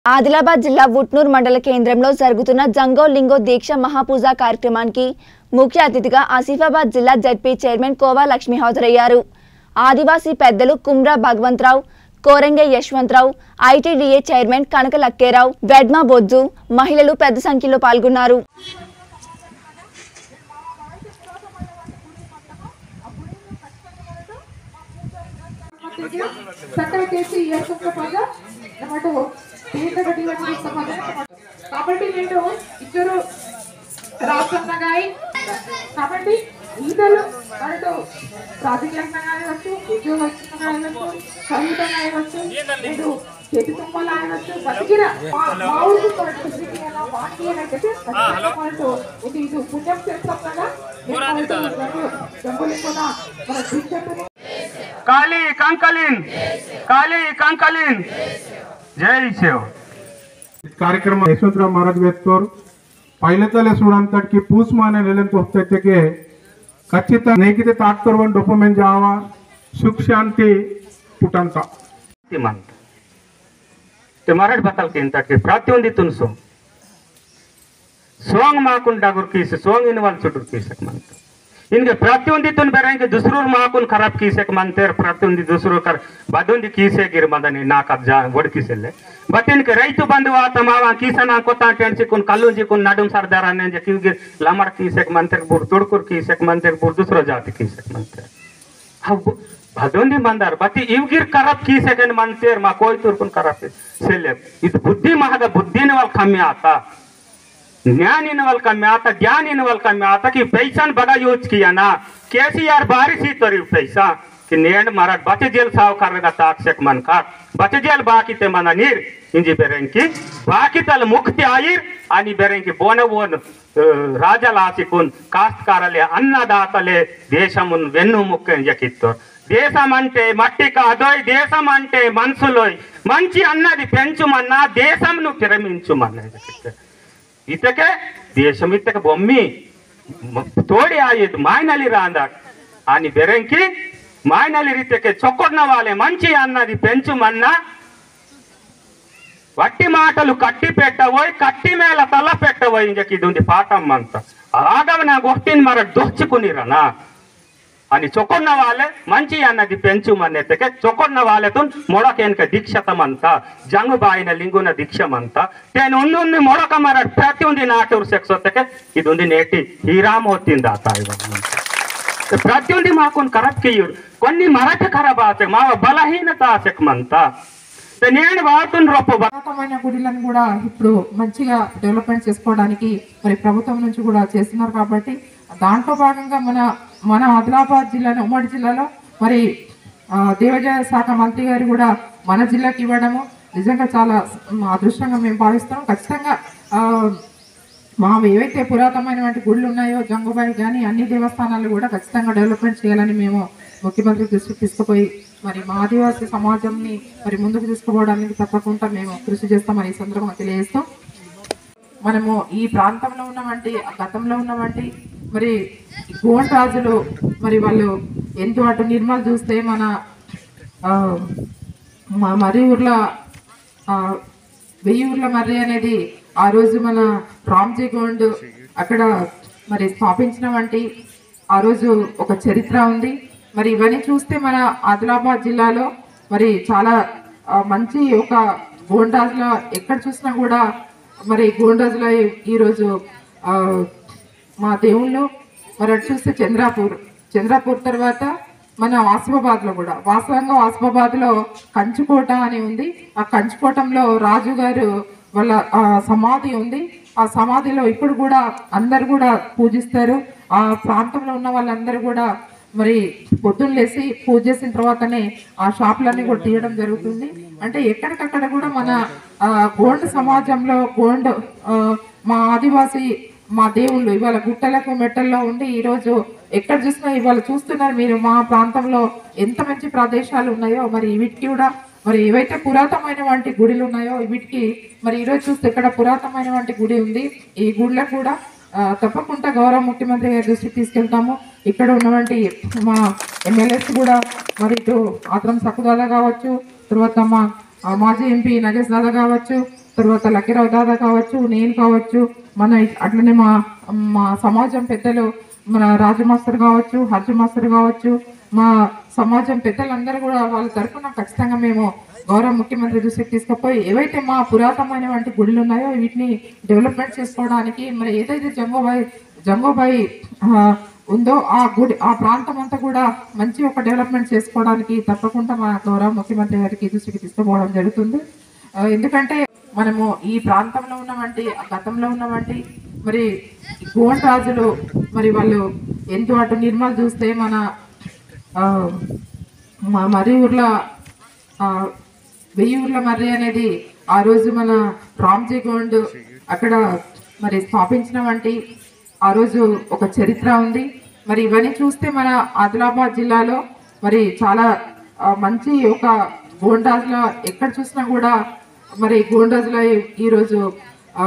ఆదిలాబాద్ జిల్లా ఉట్నూర్ మండల కేంద్రంలో జరుగుతున్న జంగో లింగో దీక్ష మహాపూజ కార్యక్రమానికి ముఖ్య అతిథిగా ఆసిఫాబాద్ జిల్లా జడ్పీ చైర్మన్ కోవా లక్ష్మి హాజరయ్యారు ఆదివాసీ పెద్దలు కుమ్రా భగవంతరావు కోరంగే యశ్వంతరావు ఐటీడీఏ చైర్మన్ కనక లక్కేరావు వెడ్మా బొజ్జు మహిళలు పెద్ద సంఖ్యలో పాల్గొన్నారు చక్కగా చేసి ఇయర్సంతో పాటు టమాటో తీర్థ గడ్డి వంటి కాబట్టి నేను ఇద్దరు రాష్ట్రంగాయి కాబట్టి ఈతలు మనకు రాజకీయంగా కావచ్చు ఉద్యోగంగా కావచ్చు చదువుతంగా కావచ్చు నేను చేతి తుమ్మలు ఆయనవచ్చు బతికిన మా మా ఊరికి పాటు శ్రీకృష్ణ వాకి అని చెప్పి పాటు ఇది ఇది పుణ్యం చేస్తాం కదా జంబులు కూడా మన దీక్షకుని काली कंकलीन काली कंकलीन जय शिव ಕಾರ್ಯಕ್ರಮ ಯಶವಂತರಾವ್ ಮಹಾರಾಜ್ ವೇತ್ಕೋರ್ ಪೈಲತಲೆ ಸುಡಂತಕ್ಕೆ ಪೂಸ್ ಮಾನೆ ನೆಲೆಂತ ಹೋಗ್ತೈತೆಗೆ ಖಚಿತ ನೇಕಿತೆ ತಾಕ್ತರ್ವನ್ ಡೊಪಮೆನ್ ಜಾವ ಸುಖ ಶಾಂತಿ ಪುಟಂತ ಮಂತ್ ते मराठी बताल की इंतकी प्रातिवंदी तुनसो सोंग माकुन डागुर कीस सोंग इन वाल चुटुर कीसक मंत इनके प्रातिवंदी तुन बेरेंगे दूसरूर माकुन खराब कीसक मंतेर प्रातिवंदी दूसरू कर बदुंदी कीसे गिर मदनी नाकत जा वड कीसेले बट इनके रैतु बंधु आत मावा कीसना कोता टेंसी कुन कल्लूजी कुन नडुम सरदारा ने जे किवगिर लमड़ कीसक मंतेर बुर तुड़कुर कीसक मंतेर बुर दूसरो जाति कीसक मंतेर अब भदोंदी मंदार बती इवगिर करप की सेकंड मंतेर मा कोई तुरकुन करप सेले इत बुद्धि महाग बुद्धि ने वाल कम्य आता ज्ञान इन वाल कम्य आता ज्ञान इन वाल कम्य आता कि पैसा बड़ा यूज किया ना कैसी यार बारिश ही तोरी पैसा कि नेंड मारा बचे जेल साव कर ताक्षक मन का बचे जेल बाकी ते मना नीर इंजी बेरेंकी बाकी तल मुक्ती आईर आणि बेरेंकी बोन बोन రాజలాసికున్ కాస్తకారలే అన్నదాతలే దేశమున్ వెన్ను ముక్కని జకిత్తోర్ దేశం అంటే మట్టి కాదోయ్ దేశం అంటే మనసులోయ్ మంచి అన్నది పెంచుమన్నా దేశంను విరమించుమన్నా జకిత్తోర్. ఇతకే దేశం ఇతక బొమ్మి మ- తోడి ఆయేది మాయనలి రాందాక్ అని బెరంకి మాయనలి రీతికే చొక్కొన్న వాళ్ళే మంచి అన్నది పెంచుమన్నా వట్టి మాటలు కట్టి పెట్టబోయి కట్టి మేల తల పెట్టబోయి ఇంజకి ఇది ఉంది పాఠం అంత అలాగ నా గొట్టిని మర దోచుకునిరనా అని చొకొన్న వాళ్ళే మంచి అన్నది పెంచుమన్నెత్తకే చొకొన్న వాళ్ళతో మొడకెనక దీక్షతమంత జంగు బాయిన లింగున దీక్షమంత నేను ఉంది మొడక మర ప్రతి ఉంది నాటూరు సెక్స్ వద్దకే ఇది ఉంది నేటి హీరామోతింది ఆ తాయి ప్రతి ఉంది మాకు కరప్ కియుడు కొన్ని మరట ఖరాబ్ ఆసే మా బలహీనత ఆసెక్మంత నేను వాడుతున్న రొప్ప పురాతనమైన గుడిలను కూడా ఇప్పుడు మంచిగా డెవలప్మెంట్ చేసుకోవడానికి మరి ప్రభుత్వం నుంచి కూడా చేస్తున్నారు కాబట్టి దాంట్లో భాగంగా మన మన ఆదిలాబాద్ జిల్లాలో ఉమ్మడి జిల్లాలో మరి ఆ, దేవాదాయ శాఖ మంత్రి గారు కూడా మన జిల్లాకి ఇవ్వడము నిజంగా చాలా మ్, అదృష్టంగా మేము భావిస్తున్నాం ఖచ్చితంగా ఆ, మా ఏవైతే పురాతనమైనటువంటి గుళ్ళు ఉన్నాయో జంగుబాయి కానీ అన్ని దేవస్థానాలు కూడా ఖచ్చితంగా డెవలప్మెంట్ చేయాలని మేము ముఖ్యమంత్రి దృష్టికి తీసుకుపోయి మరి మా ఆదివాసీ సమాజంని మరి ముందుకు తీసుకుపోవడానికి తప్పకుండా మేము కృషి చేస్తామని ఈ సందర్భంగా తెలియజేస్తాం మనము ఈ ప్రాంతంలో ఉన్నవంటి ఆ గతంలో ఉన్నవంటి మరి గోండ్ రాజులు మరి వాళ్ళు ఎంతో అటు నిర్మల్ చూస్తే మన ఆ, మా మరి ఊర్లో ఆ, వెయ్యి ఊర్ల మర్రి అనేది ఆ రోజు మన రామ్జీ గోండ్ అక్కడ మరి స్థాపించిన వంటి ఆ రోజు ఒక చరిత్ర ఉంది మరి ఇవన్నీ చూస్తే మన ఆదిలాబాద్ జిల్లాలో మరి చాలా ఆ, మంచి ఒక గోండాజుల ఎక్కడ చూసినా కూడా మరి గోండాజుల ఈరోజు ఆ, మా దేవుళ్ళు మరి అటు చూస్తే చంద్రాపూర్ చంద్రాపూర్ తర్వాత మన వాసబాబాద్ లో కూడా వాస్తవంగా వాసబాబాద్ లో కంచుకోట అని ఉంది ఆ కంచుకోటంలో రాజు గారు వాళ్ళ ఆ, సమాధి ఉంది ఆ సమాధిలో ఇప్పుడు కూడా అందరు కూడా పూజిస్తారు ఆ ప్రాంతంలో ఉన్న వాళ్ళందరూ కూడా మరి పొద్దున్న లేసి పూజ చేసిన తర్వాతనే ఆ షాపులన్నీ కూడా తీయడం జరుగుతుంది అంటే ఎక్కడికక్కడ కూడా మన ఆ, గోండ్ సమాజంలో గోండ్ ఆ, మా ఆదివాసీ మా దేవుళ్ళు ఇవాళ గుట్టలకు మెట్టల్లో ఉండి ఈ రోజు ఎక్కడ చూసినా ఇవాళ చూస్తున్నారు మీరు మా ప్రాంతంలో ఎంత మంచి ప్రదేశాలు ఉన్నాయో మరి వీటికి కూడా మరి ఏవైతే పురాతనమైన వంటి గుడిలు ఉన్నాయో వీటికి మరి ఈ రోజు చూస్తే ఇక్కడ పురాతనమైన వంటి గుడి ఉంది ఈ గుడిలకు కూడా ఆ, తప్పకుండా గౌరవ ముఖ్యమంత్రి గారి దృష్టికి తీసుకెళ్తాము ఇక్కడ ఉన్నటువంటి మా ఎమ్మెల్యేస్ కూడా మరి ఇటు ఆత్రం సకుదాదా కావచ్చు తర్వాత మా ఆ, మాజీ ఎంపీ నగేష్ దాదా కావచ్చు తర్వాత లక్కీరావు దాదా కావచ్చు నేను కావచ్చు మన అట్లనే మా మా సమాజం పెద్దలు మన రాజు మాస్టర్ కావచ్చు హర్జు మాస్టర్ కావచ్చు మా సమాజం పెద్దలందరూ కూడా వాళ్ళ తరఫున ఖచ్చితంగా మేము గౌరవ ముఖ్యమంత్రి దృష్టికి తీసుకుపోయి ఏవైతే మా పురాతనమైన వంటి గుడులు ఉన్నాయో వీటిని డెవలప్మెంట్ చేసుకోవడానికి మరి ఏదైతే జంగోబాయి జంగోబాయి ఆ, ఉందో ఆ గుడి ఆ ప్రాంతం అంతా కూడా మంచి ఒక డెవలప్మెంట్ చేసుకోవడానికి తప్పకుండా మా గౌరవ ముఖ్యమంత్రి గారికి దృష్టికి తీసుకుపోవడం జరుగుతుంది ఆ, ఎందుకంటే మనము ఈ ప్రాంతంలో ఉన్నవంటి ఆ గతంలో ఉన్నవంటి మరి గోండ్ రాజులు మరి వాళ్ళు ఎంతో అటు నిర్మల్ చూస్తే మన ఆ, మా మరి ఊర్లో ఆ, వెయ్యి ఊర్ల మర్రి అనేది ఆ రోజు మన రామ్జీ గోండ్ అక్కడ మరి స్థాపించిన వంటి ఆ రోజు ఒక చరిత్ర ఉంది మరి ఇవన్నీ చూస్తే మన ఆదిలాబాద్ జిల్లాలో మరి చాలా ఆ, మంచి ఒక గోండాజుల ఎక్కడ చూసినా కూడా మరి గోండాజుల ఈరోజు ఆ,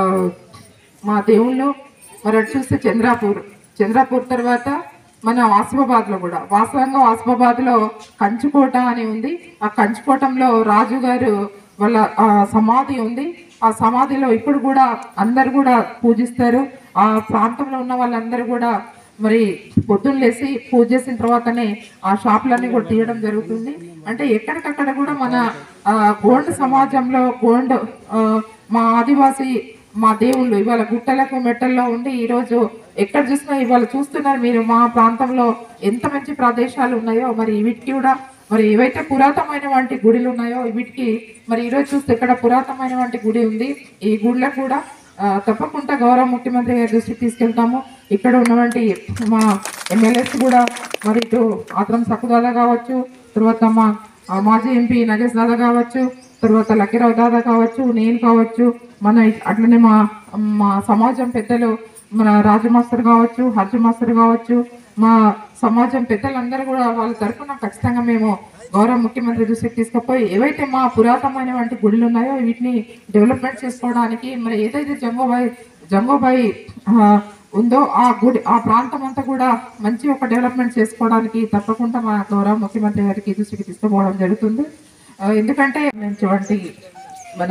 మా దేవుళ్ళు మరి అటు చూస్తే చంద్రాపూర్ చంద్రాపూర్ తర్వాత మన వాసిఫాబాద్ లో కూడా వాస్తవంగా వాసిఫాబాద్ లో కంచుకోట అని ఉంది ఆ కంచుకోటంలో రాజు గారు వాళ్ళ ఆ, సమాధి ఉంది ఆ సమాధిలో ఇప్పుడు కూడా అందరు కూడా పూజిస్తారు ఆ ప్రాంతంలో ఉన్న వాళ్ళందరూ కూడా మరి పొద్దున్న లేసి పూజ చేసిన తర్వాతనే ఆ షాపులన్నీ కూడా తీయడం జరుగుతుంది అంటే ఎక్కడికక్కడ కూడా మన ఆ, గోండ్ సమాజంలో గోండ్ ఆ, మా ఆదివాసీ మా దేవుళ్ళు ఇవాళ గుట్టలకు మెట్టల్లో ఉండి ఈ రోజు ఎక్కడ చూసినా ఇవాళ చూస్తున్నారు మీరు మా ప్రాంతంలో ఎంత మంచి ప్రదేశాలు ఉన్నాయో మరి వీటికి కూడా మరి ఏవైతే పురాతనమైన వంటి గుడిలు ఉన్నాయో వీటికి మరి ఈ రోజు చూస్తే ఇక్కడ పురాతనమైన వంటి గుడి ఉంది ఈ గుడిలో కూడా ఆ, తప్పకుండా గౌరవ ముఖ్యమంత్రి గారి దృష్టికి తీసుకెళ్తాము ఇక్కడ ఉన్నటువంటి మా ఎమ్మెల్యేస్ కూడా మరి ఇటు ఆత్రం సక్కుదాదా కావచ్చు తర్వాత మా ఆ, మాజీ ఎంపీ నగేష్ దాదా కావచ్చు తర్వాత లక్కీరావు దాదా కావచ్చు నేను కావచ్చు మన అట్లనే మా మా సమాజం పెద్దలు మన రాజు మాస్టర్ కావచ్చు హర్జు మాస్టర్ కావచ్చు మా సమాజం పెద్దలందరూ కూడా వాళ్ళ తరఫున ఖచ్చితంగా మేము గౌరవ ముఖ్యమంత్రి దృష్టికి తీసుకుపోయి ఏవైతే మా పురాతనమైన వంటి గుడులు ఉన్నాయో వీటిని డెవలప్మెంట్ చేసుకోవడానికి మరి ఏదైతే జంగోబాయి జంగోబాయి ఆ, ఉందో ఆ గుడి ఆ ప్రాంతం అంతా కూడా మంచి ఒక డెవలప్మెంట్ చేసుకోవడానికి తప్పకుండా మా గౌరవ ముఖ్యమంత్రి గారికి దృష్టికి తీసుకుపోవడం జరుగుతుంది ఆ, ఎందుకంటే మంచివంటి మన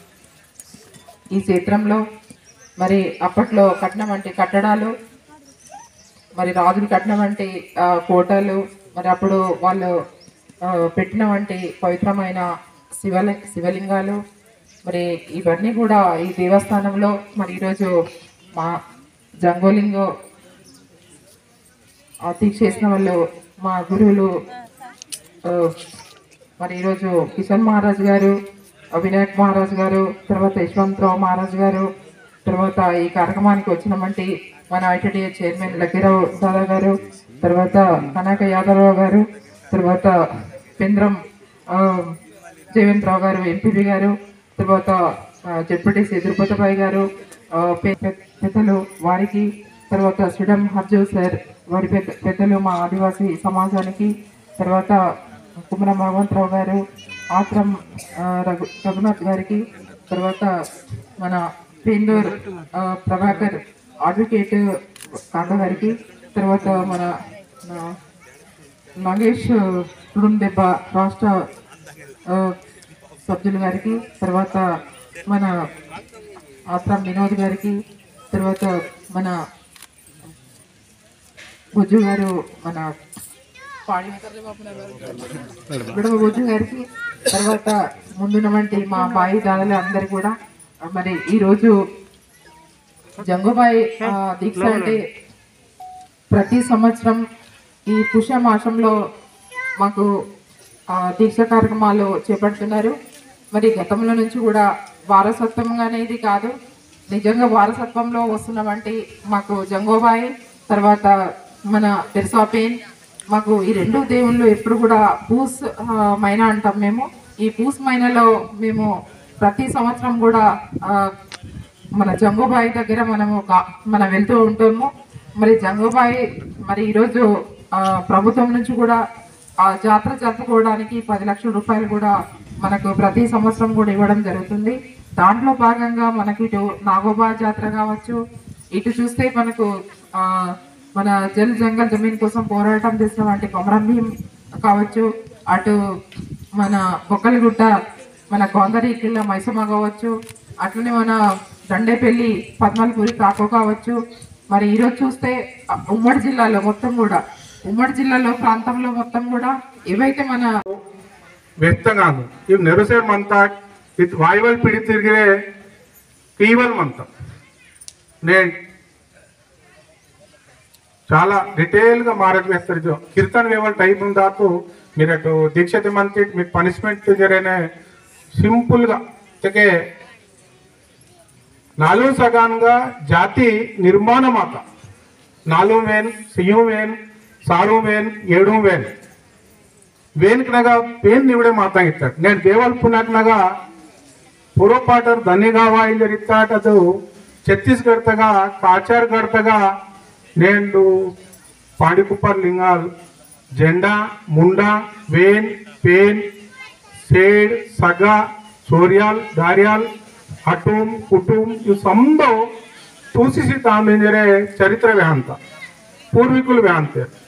ఈ క్షేత్రంలో మరి అప్పట్లో కట్నం వంటి కట్టడాలు మరి రాజులు కట్టిన వంటి ఆ, కోటలు మరి అప్పుడు వాళ్ళు ఆ, పెట్టిన వంటి పవిత్రమైన శివలి శివలింగాలు మరి ఇవన్నీ కూడా ఈ దేవస్థానంలో మరి ఈరోజు మా జంగోలింగో దీక్ష చేసిన వాళ్ళు మా గురువులు ఆ, మరి ఈరోజు కిషన్ మహారాజ్ గారు ఆ, వినాయక్ మహారాజ్ గారు తర్వాత యశ్వంతరావు మహారాజ్ గారు తర్వాత ఈ కార్యక్రమానికి వచ్చినటువంటి మన ఐటీడీఏ చైర్మన్ లక్కీరావు దాదా గారు తర్వాత కనక యాదవరావు గారు తర్వాత పెంద్రం ఆ, జయవంతరావు గారు ఎంపీపీ గారు తర్వాత జడ్పీటీసీ తిరుపతిబాయి గారు ఆ, పె- పె- పెద్దలు వారికి తర్వాత శ్రీడం హర్జు సార్ వారి పెద్ద పెద్దలు మా ఆదివాసీ సమాజానికి తర్వాత కుమర భగవంతరావు గారు ఆత్రం ఆ, రఘు రఘునాథ్ గారికి తర్వాత మన పేందూర్ ఆ, ప్రభాకర్ అడ్వకేట్ కాండ గారికి తర్వాత మన ఆ, నాగేష్ దెబ్బ రాష్ట్ర ఆ, సభ్యులు గారికి తర్వాత మన ఆత్రం వినోద్ గారికి తర్వాత మన బుజ్జు గారు మన పాడి విడవ బుజ్జు గారికి తర్వాత ముందున్నటువంటి మా బాయి దాదాలు అందరు కూడా ఆ, మరి ఈరోజు జంగుబాయి ఆ, దీక్ష అంటే ప్రతి సంవత్సరం ఈ పుష్య మాసంలో మాకు ఆ, దీక్ష కార్యక్రమాలు చేపడుతున్నారు మరి గతంలో నుంచి కూడా వారసత్వంగా అనేది కాదు నిజంగా వారసత్వంలో వస్తున్నవంటి మాకు జంగోబాయి తర్వాత మన తెరసాపేన్ మాకు ఈ రెండు దేవుళ్ళు ఎప్పుడు కూడా పూస్ ఆ, మైన అంటాం మేము ఈ పూస్ మైనలో మేము ప్రతి సంవత్సరం కూడా ఆ, మన జంగోబాయి దగ్గర మనము గా- మనం వెళ్తూ ఉంటాము మరి జంగోబాయి మరి ఈరోజు ఆ, ప్రభుత్వం నుంచి కూడా ఆ జాతర జరుపుకోవడానికి పది లక్షల రూపాయలు కూడా మనకు ప్రతి సంవత్సరం కూడా ఇవ్వడం జరుగుతుంది దాంట్లో భాగంగా మనకి ఇటు నాగోబా జాతర కావచ్చు ఇటు చూస్తే మనకు ఆ, మన జల్ జంగల్ జమీన్ కోసం పోరాటం చేసిన వంటి కొమరం భీం కావచ్చు అటు మన బొక్కలగుట్ట మన గోందరి కిల్ల మైసమ్మ కావచ్చు అట్లనే మన దండేపల్లి పద్మలపూరి కాకో కావచ్చు మరి ఈరోజు చూస్తే ఆ ఉమ్మడి జిల్లాలో మొత్తం కూడా ఉమ్మడి జిల్లాలో ప్రాంతంలో మొత్తం కూడా ఏవైతే మన ವ್ಯಕ್ತಗಾನು ಇವು ನೆರಸೇಡ್ ಮಂತ ಇದು ವಾಯುವಲ್ ಪಿಡಿ ತಿರುಗಿರೆ ಕೀವಲ್ ಮಂತ నేను చాలా డీటెయిల్గా మారక్ వేస్తారు కీర్తన్ వేవల్ టైం ఉందాకు మీరు అటు దీక్ష మంతి మీకు పనిష్మెంట్ జరేనే సింపుల్గా తెగే నాలుగు సగాన్గా జాతి నిర్మాణం ఆత నాలుగు వేన్ ಸಿಯು ವೇನ್ ಸಾರು ವೇನ್ ಏಳು ವೇನ್ ವೇನ್ಕ್ನಾಗ ಪೇನ್ ನಿವಡೆ ಮಾತಾಗಿರ್ತಾರೆ నేను ದೇವಲ್ ಪುನಾಕ್ನಾಗ ಪೂರ್ವಪಾಟರ್ ಧನಿಗಾವ ಇಲ್ಲಿ ರಿತ್ತಾಟ ಅದು ಛತ್ತೀಸ್ಗಢದಾಗ ಕಾಚಾರ್ಗಢದಾಗ నేను పాడికుప్పర్ లింగాల్ జెండా ముండా వేన్ పేన్ ಸೇಡ್ ಸಗ ಸೋರ್ಯಾಲ್ ದಾರ್ಯಾಲ್ ಹಟೂಮ್ ಕುಟುಂಬ್ ಇವು ಸಂಭವ ತೂಸಿಸಿ ತಾಮೆಂದರೆ ಚರಿತ್ರೆ ವ್ಯಾಂತ ಪೂರ್ವಿಕುలు ವ್ಯಾಂತೆ